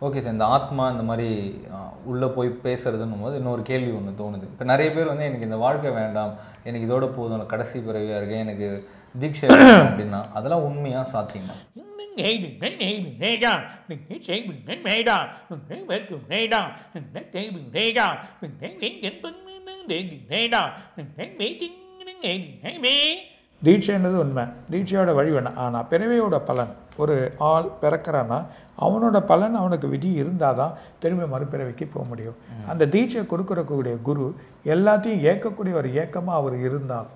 Okay sir இந்த ஆத்மா இந்த மாதிரி உள்ளே போய் பேசுறதுன்னும் போது இன்னொரு கேள்வி ஒன்று தோணுது இப்போ நிறைய பேர் வந்து எனக்கு இந்த வாழ்க்கை வேண்டாம் எனக்கு இதோட போதும் நான் கடைசி பிறவியாக இருக்கேன் எனக்கு தீட்சை வேணும் அப்படின்னா அதெல்லாம் உண்மையாக சாத்தியமா தீட்சைன்றது உண்மை தீட்சையோட வழி வேணும் ஆனால் பிறவியோட பலன் ஒரு ஆள் பிறக்கிறான்னா அவனோட பலன் அவனுக்கு விதி இருந்தால் தான் திரும்பி மறுபிறவிக்கு போக முடியும் அந்த தீட்சை கொடுக்கறக்கூடிய குரு எல்லாத்தையும் ஏற்கக்கூடிய ஒரு ஏக்கமாக அவர் இருந்தால்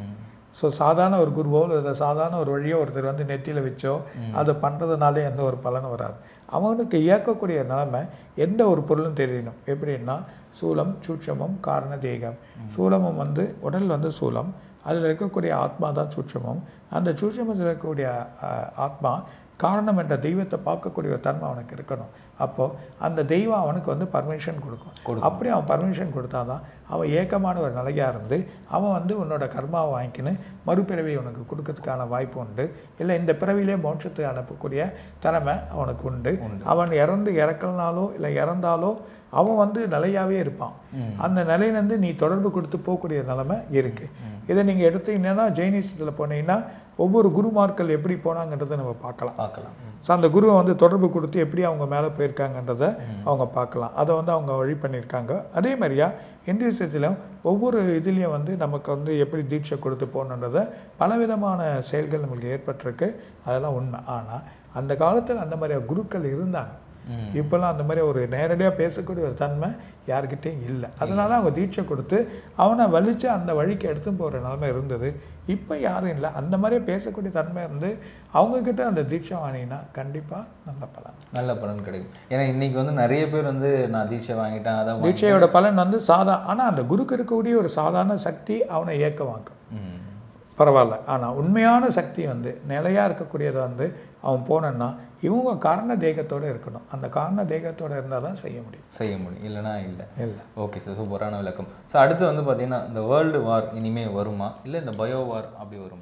ஸோ சாதாரண ஒரு குருவோ இல்லை சாதாரண ஒரு வழியோ ஒருத்தர் வந்து நெத்தியில் வச்சோ அதை பண்ணுறதுனாலே எந்த ஒரு பலனும் வராது அவனுக்கு இயக்கக்கூடிய நிலைமை எந்த ஒரு பொருளும் தெரியணும் எப்படின்னா சூலம் சூட்சமம் காரண தேகம் சூலமம் வந்து உடல் வந்து சூலம் அதில் இருக்கக்கூடிய ஆத்மா தான் சூட்சமம் அந்த சூட்சமத்தில் இருக்கக்கூடிய அஹ், ஆத்மா காரணம் என்ற தெய்வத்தை பார்க்கக்கூடிய ஒரு தன்மை அவனுக்கு இருக்கணும் அப்போது அந்த தெய்வம் அவனுக்கு வந்து பர்மிஷன் கொடுக்கும் அப்படி அவன் பர்மிஷன் கொடுத்தாதான் அவன் ஏக்கமான ஒரு நிலையாக இருந்து அவன் வந்து உன்னோட கர்மாவை வாங்கிக்கின்னு மறுபிறவி உனக்கு கொடுக்கறதுக்கான வாய்ப்பு உண்டு இல்லை இந்த பிறவிலே மோட்சத்துக்கு அனுப்பக்கூடிய திறமை அவனுக்கு உண்டு அவன் இறந்து இறக்கலனாலோ இல்லை இறந்தாலோ அவன் வந்து நிலையாகவே இருப்பான் அந்த நிலையிலேருந்து நீ தொடர்பு கொடுத்து போகக்கூடிய நிலைமை இருக்குது இதை நீங்கள் எடுத்தீங்கன்னா ஜெயினிசத்தில் போனீங்கன்னா ஒவ்வொரு குருமார்கள் எப்படி போனாங்கன்றதை நம்ம பார்க்கலாம் பார்க்கலாம் ஸோ அந்த குருவை வந்து தொடர்பு கொடுத்து எப்படி அவங்க மேலே போயிருக்காங்கன்றதை அவங்க பார்க்கலாம் அதை வந்து அவங்க வழி பண்ணியிருக்காங்க அதே மாதிரியா இந்தியத்திலும் ஒவ்வொரு இதுலேயும் வந்து நமக்கு வந்து எப்படி தீட்சை கொடுத்து போகணுன்றதை பலவிதமான செயல்கள் நம்மளுக்கு ஏற்பட்டிருக்கு அதெல்லாம் உண்மை ஆனால் அந்த காலத்தில் அந்த மாதிரி குருக்கள் இருந்தாங்க இப்போல்லாம் அந்த மாதிரி ஒரு நேரடியாக பேசக்கூடிய ஒரு தன்மை யாருக்கிட்டையும் இல்லை அதனால அவங்க தீட்சை கொடுத்து அவனை வலிச்சு அந்த வழிக்கு எடுத்து போகிற நிலைமை இருந்தது இப்போ யாரும் இல்லை அந்த மாதிரியே பேசக்கூடிய தன்மை இருந்து அவங்கக்கிட்ட அந்த தீட்சை வாங்கினா கண்டிப்பாக நல்ல பலன் நல்ல பலன் கிடைக்கும் ஏன்னா இன்னைக்கு வந்து நிறைய பேர் வந்து நான் தீட்சை வாங்கிட்டேன் அதான் வாங்கி- தீட்சையோட பலன் வந்து சாதா ஆனால் அந்த குருக்கு இருக்கக்கூடிய ஒரு சாதாரண சக்தி அவனை இயக்கமாக்கும் ம். பரவாயில்ல ஆனால் உண்மையான சக்தி வந்து நிலையாக இருக்கக்கூடியதை வந்து அவன் போனேன்னா இவங்க காரண தேகத்தோடு இருக்கணும் அந்த காரண தேகத்தோடு இருந்தால் தான் செய்ய முடியும் செய்ய முடியும் இல்லைனா இல்லை இல்லை ஓகே சார் சூப்பரான விளக்கம் ஸோ அடுத்து வந்து பார்த்தீங்கன்னா இந்த வேர்ல்டு வார் இனிமே வருமா இல்லை இந்த பயோ வார் அப்படி வருமா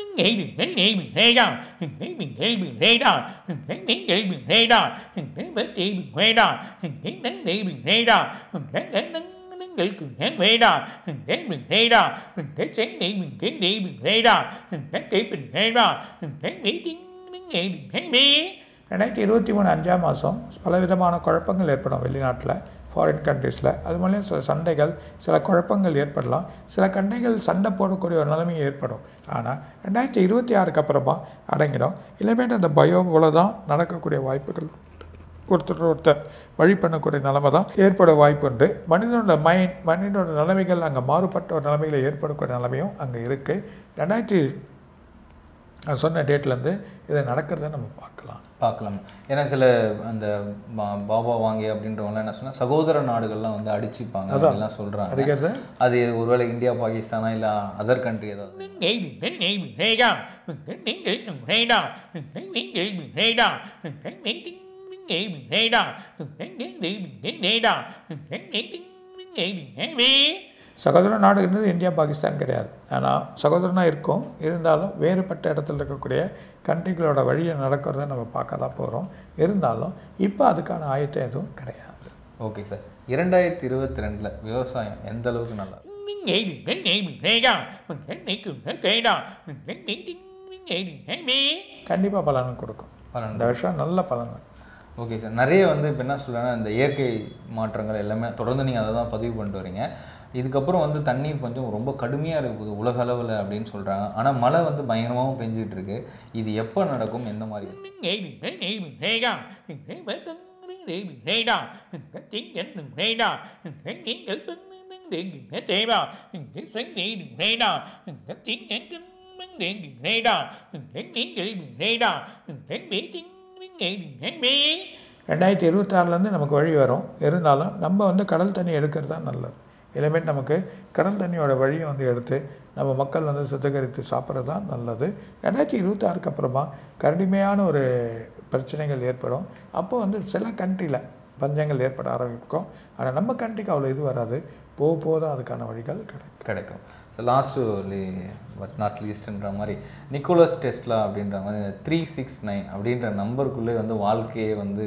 ரெண்டாயிரத்தி இருபத்தி மூணு அஞ்சாம் மாதம் பலவிதமான குழப்பங்கள் ஏற்படும் வெளிநாட்டில் ஃபாரின் கண்ட்ரீஸில் அது மூலியம் சில சண்டைகள் சில குழப்பங்கள் ஏற்படலாம் சில கண்டைகள் சண்டை போடக்கூடிய ஒரு நிலைமை ஏற்படும் ஆனால் ரெண்டாயிரத்தி இருபத்தி ஆறுக்கு அப்புறமா அடங்கிடும் இனிமேட்டு அந்த பயம் போல தான் நடக்கக்கூடிய வாய்ப்புகள் உண்டு. ஒருத்தர் ஒருத்தர் வழி பண்ணக்கூடிய நிலைமை தான் ஏற்பட வாய்ப்பு உண்டு மனிதனோட மைண்ட் மனிதனோட நிலைமைகள் அங்கே மாறுபட்ட ஒரு நிலைமைகள் ஏற்படக்கூடிய நிலைமையும் அங்கே இருக்குது ரெண்டாயிரத்தி நான் சொன்ன டேட்லேருந்து இது நடக்கிறத நம்ம பார்க்கலாம் பார்க்கலாம் ஏன்னா சில அந்த பா- பாபா வாங்கி அப்படின்றவங்களாம் என்ன சொன்னா சகோதர நாடுகள்லாம் வந்து அடிச்சுப்பாங்க அப்படிலாம் சொல்றாங்க அதுக்கிறது அது ஒருவேளை இந்தியா பாகிஸ்தானா இல்லை அதர் கண்ட்ரி ஏதாவது சகோதர நாடுங்கிறது இந்தியா பாகிஸ்தான் கிடையாது ஆனால் சகோதரனாக இருக்கும் இருந்தாலும் வேறுபட்ட இடத்துல இருக்கக்கூடிய கண்ட்ரிகளோட வழியை நடக்கிறத நம்ம பார்க்க தான் போகிறோம் இருந்தாலும் இப்போ அதுக்கான ஆயத்தம் எதுவும் கிடையாது ஓகே சார் இரண்டாயிரத்தி இருபத்தி ரெண்டில் விவசாயம் எந்த அளவுக்கு நல்லா இருக்கும்? கண்டிப்பாக பலன் கொடுக்கும் பலன் இந்த வருஷம் நல்ல பலன் ஓகே சார் நிறைய வந்து இப்போ என்ன சொல்கிறேன்னா இந்த இயற்கை மாற்றங்கள் எல்லாமே தொடர்ந்து நீங்கள் அதை தான் பதிவு பண்ணிட்டு வரீங்க இதுக்கப்புறம் வந்து தண்ணீர் கொஞ்சம் ரொம்ப கடுமையாக இருக்க போகுது உலக அளவில் அப்படின்னு சொல்கிறாங்க ஆனால் மழை வந்து பயங்கரமாகவும் பெஞ்சிட்டு இருக்கு இது எப்போ நடக்கும் எந்த மாதிரி ரெண்டாயிரத்தி இருபத்தாறுலேருந்து நமக்கு வழி வரும் இருந்தாலும் நம்ம வந்து கடல் தண்ணி எடுக்கிறது தான் நல்லது இனிமேல் நமக்கு கடல் தண்ணியோட வழியை வந்து எடுத்து நம்ம மக்கள் வந்து சுத்திகரித்து சாப்பிட்றது தான் நல்லது ரெண்டாயிரத்தி இருபத்தாறுக்கு அப்புறமா கடுமையான ஒரு பிரச்சனைகள் ஏற்படும் அப்போ வந்து சில கண்ட்ரியில் பஞ்சங்கள் ஏற்பட ஆரம்பிக்கும் ஆனால் நம்ம கண்ட்ரிக்கு அவ்வளோ இது வராது போக போக தான் அதுக்கான வழிகள் கிடைக்கும் கிடைக்கும் ஸோ லாஸ்ட்டு பட் நாட் லீஸ்ட்ன்ற மாதிரி நிக்கோலஸ் டெஸ்ட்லா அப்படின்ற மாதிரி த்ரீ சிக்ஸ் நைன் அப்படின்ற நம்பருக்குள்ளே வந்து வாழ்க்கையை வந்து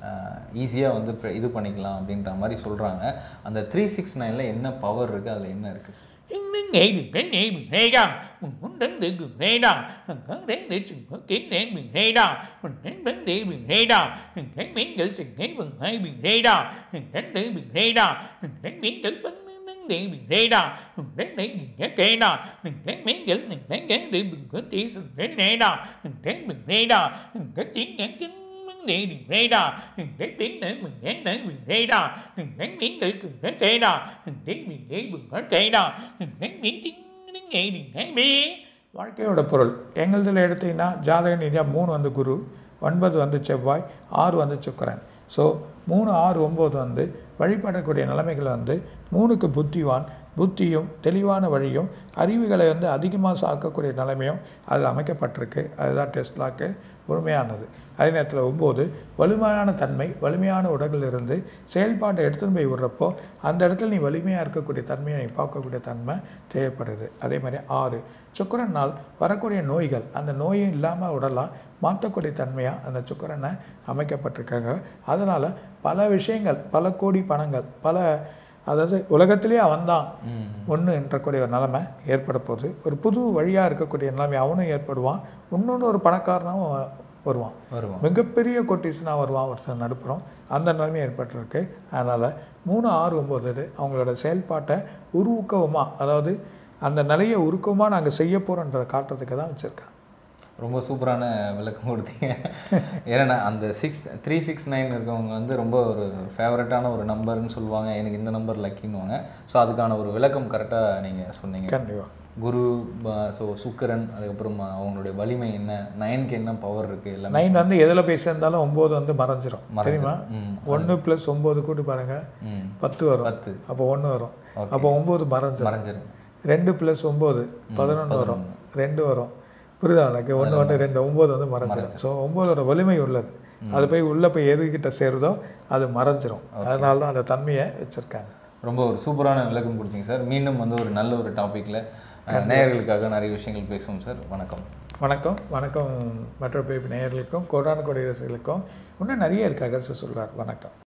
ஈஸியாக வந்து pre- இது பண்ணிக்கலாம் அப்படின்ற மாதிரி சொல்கிறாங்க அந்த த்ரீ சிக்ஸ் நைனில் என்ன பவர் இருக்குது அதில் என்ன இருக்குது sir ngày đừng đến ngày mình hay đau mình muốn đến để gần hay đau mình có đến để chừng có kiến đến mình hay đau mình đến đến để mình hay đau mình đến miếng để chừng hay mình hay mình hay đau mình đến để mình hay đau mình đến miếng để bắn đến để mình hay đau mình đến để mình nghe kê đau mình đến miếng để mình đến cái để mình có tí sự đến hay đau mình đến mình hay đau mình có tiếng nghe kính vấn đề đừng gây đau đừng để tiếng để mình nghe để mình gây đau đừng đánh miếng để cùng để kê đau đừng để mình để mình có kê đau đừng đánh miếng tiếng đến nghe đừng nghe bia வாழ்க்கையோட பொருள் எங்களுதில் எடுத்தீங்கன்னா ஜாதக ரீதியாக மூணு வந்து குரு ஒன்பது வந்து செவ்வாய் ஆறு வந்து சுக்கிரன் ஸோ மூணு ஆறு ஒம்பது வந்து வழிபடக்கூடிய நிலைமைகள் வந்து மூணுக்கு புத்திவான் புத்தியும் தெளிவான வழியும் அறிவுகளை வந்து அதிகமாக சாக்கக்கூடிய நிலைமையும் அது அமைக்கப்பட்டிருக்கு அதுதான் டெஸ்ட்லாக்கு உண்மையானது அதே நேரத்தில் ஒம்பது வலிமையான தன்மை வலிமையான உடலில் இருந்து செயல்பாட்டை எடுத்துன்னு போய் விடுறப்போ அந்த இடத்துல நீ வலிமையாக இருக்கக்கூடிய தன்மையை நீ பார்க்கக்கூடிய தன்மை தேவைப்படுது அதே மாதிரி ஆறு சுக்கரனால் வரக்கூடிய நோய்கள் அந்த நோயும் இல்லாமல் உடலாம் மாற்றக்கூடிய தன்மையாக அந்த சுக்கரனை அமைக்கப்பட்டிருக்காங்க அதனால் பல விஷயங்கள் பல கோடி பணங்கள் பல அதாவது உலகத்திலேயே அவன் தான் ஒன்று என்றக்கூடிய ஒரு நிலைமை ஏற்பட போகுது ஒரு புது வழியாக இருக்கக்கூடிய நிலைமை அவனும் ஏற்படுவான் இன்னொன்று ஒரு பணக்காரனாகவும் வருவான் வருவோம் மிகப்பெரிய கொட்டேஷனாக வருவான் ஒருத்தர் நடுப்புறோம் அந்த நிலைமை ஏற்பட்டிருக்கு அதனால் மூணு ஆறு ஒம்பது அவங்களோட செயல்பாட்டை உருவுக்கமாக அதாவது அந்த நிலையை உருக்கமாக நாங்கள் செய்ய போகிறோன்றதை காட்டுறதுக்கு தான் வச்சுருக்கேன் ரொம்ப சூப்பரான விளக்கம் கொடுத்தீங்க ஏன்னா அந்த சிக்ஸ் த்ரீ சிக்ஸ் நைன் இருக்கவங்க வந்து ரொம்ப ஒரு ஃபேவரட்டான ஒரு நம்பர்னு சொல்லுவாங்க எனக்கு இந்த நம்பர் லக்கின்னுவாங்க ஸோ அதுக்கான ஒரு விளக்கம் கரெக்டாக நீங்கள் சொன்னீங்க கண்டிப்பாக குரு ஸோ சுக்கிரன் அதுக்கப்புறம் அவங்களுடைய வலிமை என்ன நயனுக்கு என்ன பவர் இருக்குது எல்லாமே நைன் வந்து எதில் போய் சேர்ந்தாலும் ஒம்பது வந்து மறைஞ்சிரும் தெரியுமா ம் ஒன்று ப்ளஸ் ஒம்பது கூட்டி பாருங்க ம் பத்து வரும் பத்து அப்போ ஒன்று வரும் அப்போ ஒம்பது மறைஞ்சிரும் மறைஞ்சிரும் ரெண்டு ப்ளஸ் ஒம்பது பதினொன்று வரும் ரெண்டு வரும் புரியுதா எனக்கு ஒன்று ஒன்று ரெண்டு ஒம்பது வந்து மறைஞ்சிரும் ஸோ ஒம்போதோட வலிமை உள்ளது அது போய் உள்ளே போய் எதுக்கிட்ட சேருதோ அது மறைஞ்சிரும் அதனால தான் அந்த தன்மையை வச்சுருக்காங்க ரொம்ப ஒரு சூப்பரான விளக்கம் கொடுத்தீங்க சார் மீண்டும் வந்து ஒரு நல்ல ஒரு டாப்பிக்கில் நேயர்களுக்காக நிறைய விஷயங்கள் பேசுவோம் சார் வணக்கம் வணக்கம் வணக்கம் மற்ற பேபி நேயர்களுக்கும் கோடான கொடியரசுகளுக்கும் இன்னும் நிறைய இருக்கு அகர்ச சொல்றார் வணக்கம்